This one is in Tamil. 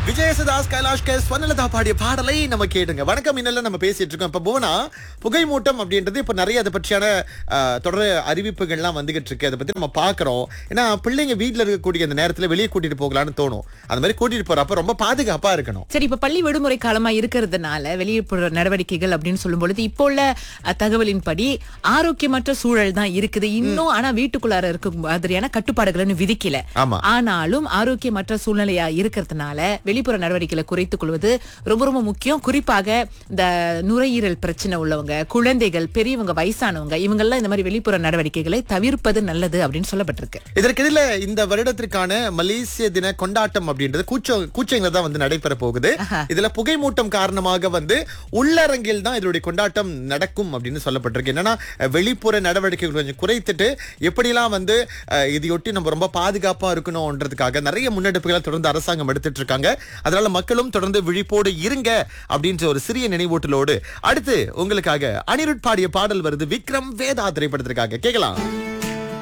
விஜயசுதாஸ் கைலாஷ் கே ஸ்வர்ணலதா பாடிய பாடலை நம்ம கேட்டுங்க வணக்கம் இன்னெல்லாம் நம்ம பேசிட்டு இருக்கோம் இப்ப புவனா புகை மூட்டம் அப்படின்றது இப்ப நிறைய அதை பற்றியான அஹ், தொடர் அறிவிப்புகள்லாம் வந்துகிட்டு இருக்கு அதை பத்தி நம்ம பாக்குறோம் ஏன்னா பிள்ளைங்க வீட்ல இருக்கக்கூடிய அந்த நேரத்துல வெளியே கூட்டிட்டு போகலான்னு தோணும் அந்த மாதிரி கூட்டிட்டு போறப்ப ரொம்ப பாதுகாப்பா இருக்கணும் சரி இப்ப பள்ளி விடுமுறை காலமா இருக்கிறதுனால வெளியிட நடவடிக்கைகள் அப்படின்னு சொல்லும் பொழுது இப்போ உள்ள அஹ், தகவலின்படி ஆரோக்கியமற்ற சூழல் தான் இருக்குது இன்னும் ஆனா வீட்டுக்குள்ளார இருக்க மாதிரியான கட்டுப்பாடுகளை இன்னும் விதிக்கல ஆமா ஆனாலும் ஆரோக்கியமற்ற சூழ்நிலையா இருக்கிறதுனால வெளிப்புற நடவடிக்கைகளை குறைத்துக் கொள்வது ரொம்ப ரொம்ப முக்கியம் குறிப்பாக இந்த நுரையீரல் பிரச்சனை உள்ளவங்க குழந்தைகள் பெரியவங்க வயசானவங்க இவங்கெல்லாம் இந்த மாதிரி வெளிப்புற நடவடிக்கைகளை தவிர்ப்பது நல்லது அப்படின்னு சொல்லப்பட்டிருக்கு இதற்கிடையில இந்த வருடத்திற்கான மலேசிய தின கொண்டாட்டம் அப்படின்றது கூச்ச கூச்சங்கள தான் வந்து நடைபெற போகுது இதுல புகை மூட்டம் காரணமாக வந்து உள்ளரங்கில் தான் இதனுடைய கொண்டாட்டம் நடக்கும் அப்படின்னு சொல்லப்பட்டிருக்கு என்னன்னா அஹ், வெளிப்புற நடவடிக்கைகள் கொஞ்சம் குறைத்துட்டு எப்படிலாம் வந்து அஹ், இதையொட்டி நம்ம ரொம்ப பாதுகாப்பா இருக்கணும்ன்றதுக்காக நிறைய முன்னெடுப்புகளை தொடர்ந்து அரசாங்கம் எடுத்துட்டு இருக்காங்க அதனால மக்களும் தொடர்ந்து விழிப்போடு இருங்க அப்படின்ற ஒரு சிறிய நினைவூட்டலோடு அடுத்து உங்களுக்காக அனிருட் பாடிய பாடல் வருது விக்ரம் வேதா திரைப்படத்திற்காக கேட்கலாம்